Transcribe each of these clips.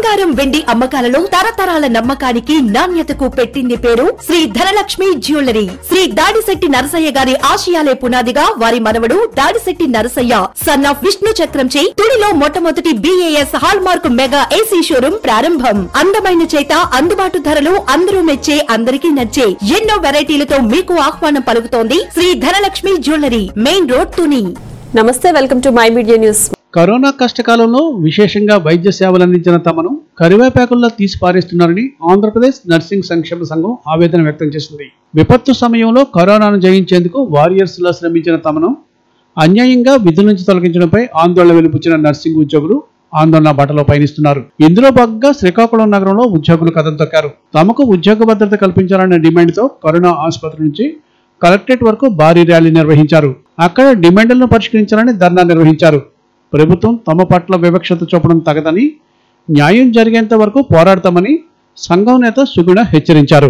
బంగారం వెండి అమ్మకాలలో తరతరాల నమ్మకానికి నాణ్యతకు పెట్టింది పేరు శ్రీ ధనలక్ష్మి జ్యువెలరీ శ్రీ దాడిశెట్టి నరసయ్య గారి ఆశయాలే పునాదిగా వారి మనవడు దాడిశెట్టి నరసయ్య సన్ ఆఫ్ విష్ణు చక్రంచే తుడిలో మొట్టమొదటి B A S hallmark mega AC showroom ప్రారంభం అందమైన చేత అందుబాటు ధరలు అందరూ మెచ్చే అందరికీ నచ్చే ఎన్నో వెరైటీలతో మీకు ఆహ్వానం పలుకుతోంది Sri Dhanalakshmi jewellery main road Tuni నమస్తే welcome to my media news corona కష్టకాలంలో విశేషంగా వైద్య సేవలు అందించిన తమను కరివేపాకుల్లో తీసి పారేస్తున్నారని ఆంధ్రప్రదేశ్ నర్సింగ్ సంక్షేమ సంఘం ఆవేదన వ్యక్తం చేసింది విపత్తు సమయంలో కరోనాను జయించేందుకు వారియర్స్ లా శ్రమించిన తమను అన్యాయంగా విధుల నుంచి తొలగించడంపై ఆందోళన వెలిపుచ్చిన నర్సింగ్ ఉద్యోగులు ఆందోళన బాటలో పయనిస్తున్నారు ఇందులో భాగంగా శ్రీకాకుళం నగరంలో ఉద్యోగులు కథం తొక్కారు తమకు ఉద్యోగ భద్రత కల్పించాలన్న డిమాండ్తో కరోనా ఆసుపత్రి నుంచి కలెక్టరేట్ వరకు భారీ ర్యాలీ నిర్వహించారు అక్కడ డిమాండ్లను పరిష్కరించాలని ధర్నా నిర్వహించారు ప్రభుత్వం తమ పట్ల వివక్షత చూపడం తగదని న్యాయం జరిగేంత వరకు పోరాడతామని సంఘం నేత సుగుణ హెచ్చరించారు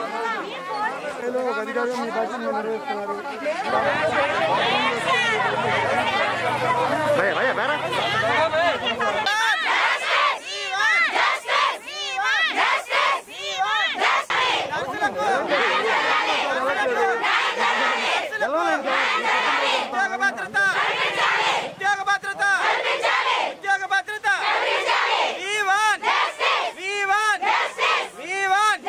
ఉద్యోగ భద్రత ఉద్యోగ భద్రత ఉద్యోగ భద్రత We want We want We want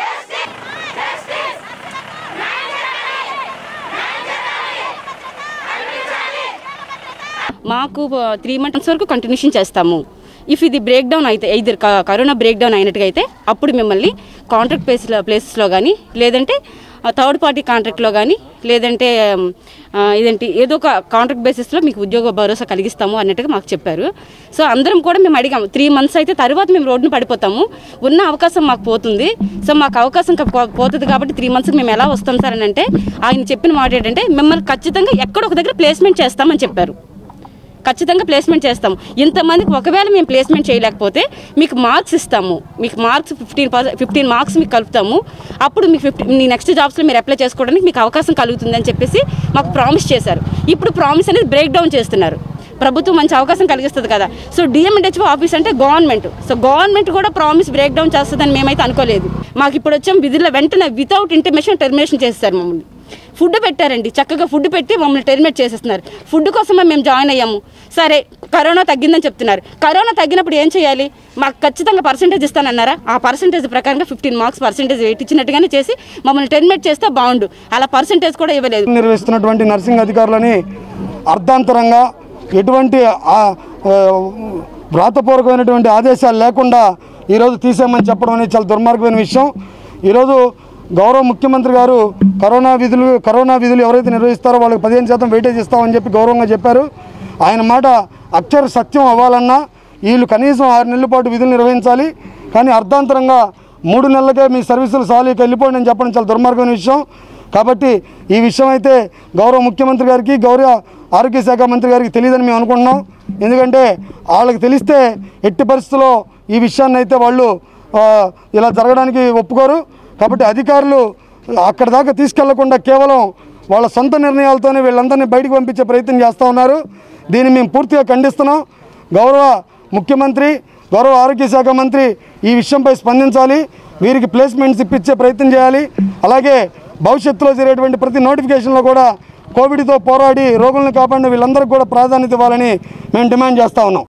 మాకు త్రీ మంత్స్ వరకు కంటిన్యూషన్ చేస్తాము ఇఫ్ ఇది బ్రేక్ డౌన్ అయితే ఇది కరోనా బ్రేక్ డౌన్ అయినట్టుగా అయితే అప్పుడు మిమ్మల్ని కాంట్రాక్ట్ ప్లేస్లో ప్లేసెస్లో కానీ లేదంటే థర్డ్ పార్టీ కాంట్రాక్ట్లో కానీ లేదంటే ఆ, ఇదేంటి ఏదో ఒక కాంట్రాక్ట్ బేసిస్లో మీకు ఉద్యోగ భరోసా కలిగిస్తాము అన్నట్టుగా మాకు చెప్పారు సో అందరం కూడా మేము అడిగాము త్రీ మంత్స్ అయితే తర్వాత మేము రోడ్డున పడిపోతాము ఉన్న అవకాశం మాకు పోతుంది సో మాకు అవకాశం క- పో- పోతుంది కాబట్టి త్రీ మంత్స్కి మేము ఎలా వస్తాం సార్ అని అంటే ఆయన చెప్పిన మాట ఏంటంటే మిమ్మల్ని ఖచ్చితంగా ఎక్కడో ఒక దగ్గర ప్లేస్మెంట్ చేస్తామని చెప్పారు ఖచ్చితంగా ప్లేస్మెంట్ చేస్తాము ఇంతమందికి ఒకవేళ మేము ప్లేస్మెంట్ చేయలేకపోతే మీకు మార్క్స్ ఇస్తాము మీకు మార్క్స్ ఫిఫ్టీన్ ఫిఫ్టీన్ మార్క్స్ మీకు కలుపుతాము అప్పుడు మీకు ఫిఫ్టీ మీ నెక్స్ట్ జాబ్స్లో మీరు అప్లై చేసుకోవడానికి మీకు అవకాశం కలుగుతుంది అని చెప్పేసి మాకు ప్రామిస్ చేశారు ఇప్పుడు ప్రామిస్ అనేది బ్రేక్ డౌన్ చేస్తున్నారు ప్రభుత్వం మంచి అవకాశం కలిగిస్తుంది కదా సో డిఎంహెచ్ఓ ఆఫీస్ అంటే గవర్నమెంట్ సో గవర్నమెంట్ కూడా ప్రామిస్ బ్రేక్ డౌన్ చేస్తుందని మేమైతే అనుకోలేదు మాకు ఇప్పుడు వచ్చాం విధుల్లో వెంటనే వితౌట్ ఇంటిమేషన్ టెర్మినేషన్ చేస్తారు మమ్మల్ని ఫుడ్ పెట్టారండి చక్కగా ఫుడ్ పెట్టి మమ్మల్ని టెర్మినేట్ చేసేస్తున్నారు ఫుడ్ కోసమే మేము జాయిన్ అయ్యాము సరే కరోనా తగ్గిందని చెప్తున్నారు కరోనా తగ్గినప్పుడు ఏం చేయాలి మాకు ఖచ్చితంగా పర్సంటేజ్ ఇస్తానన్నారా ఆ పర్సంటేజ్ ప్రకారంగా ఫిఫ్టీన్ మార్క్స్ పర్సంటేజ్ వెయిట్ ఇచ్చినట్టుగానే చేసి మమ్మల్ని టెర్మినేట్ చేస్తే బాగుండు అలా పర్సంటేజ్ కూడా ఇవ్వలేదు నిర్వహిస్తున్నటువంటి నర్సింగ్ అధికారులని అర్ధాంతరంగా ఎటువంటి ఆ, ఆ, వ్రాతపూర్వకమైనటువంటి ఆదేశాలు లేకుండా ఈరోజు తీసేయమని చెప్పడం అనేది చాలా దుర్మార్గమైన విషయం ఈరోజు గౌరవ ముఖ్యమంత్రి గారు కరోనా విధులు కరోనా విధులు ఎవరైతే నిర్వహిస్తారో వాళ్ళకి పదిహేను శాతం వెయిటేజ్ ఇస్తామని చెప్పి గౌరవంగా చెప్పారు ఆయన మాట అక్షర సత్యం అవ్వాలన్నా వీళ్ళు కనీసం ఆరు నెలల పాటు విధులు నిర్వహించాలి కానీ అర్ధాంతరంగా మూడు నెలలకే మీ సర్వీసులు సాలీకి వెళ్ళిపోండి అని చెప్పడం చాలా దుర్మార్గమైన విషయం కాబట్టి ఈ విషయం అయితే గౌరవ ముఖ్యమంత్రి గారికి గౌరవ ఆరోగ్య శాఖ మంత్రి గారికి తెలియదని మేము అనుకుంటున్నాం ఎందుకంటే వాళ్ళకి తెలిస్తే ఎట్టి పరిస్థితుల్లో ఈ విషయాన్ని అయితే వాళ్ళు ఆ, ఇలా జరగడానికి ఒప్పుకోరు కాబట్టి అధికారులు అక్కడ దాకా తీసుకెళ్లకుండా కేవలం వాళ్ళ సొంత నిర్ణయాలతోనే వీళ్ళందరినీ బయటకు పంపించే ప్రయత్నం చేస్తూ ఉన్నారు దీన్ని మేము పూర్తిగా ఖండిస్తున్నాం గౌరవ ముఖ్యమంత్రి గౌరవ ఆరోగ్య శాఖ మంత్రి ఈ విషయంపై స్పందించాలి వీరికి ప్లేస్మెంట్స్ ఇప్పించే ప్రయత్నం చేయాలి అలాగే భవిష్యత్తులో జరిగేటువంటి ప్రతి నోటిఫికేషన్లో కూడా కోవిడ్తో పోరాడి రోగులను కాపాడిన వీళ్ళందరికీ కూడా ప్రాధాన్యత ఇవ్వాలని మేము డిమాండ్ చేస్తూ ఉన్నాం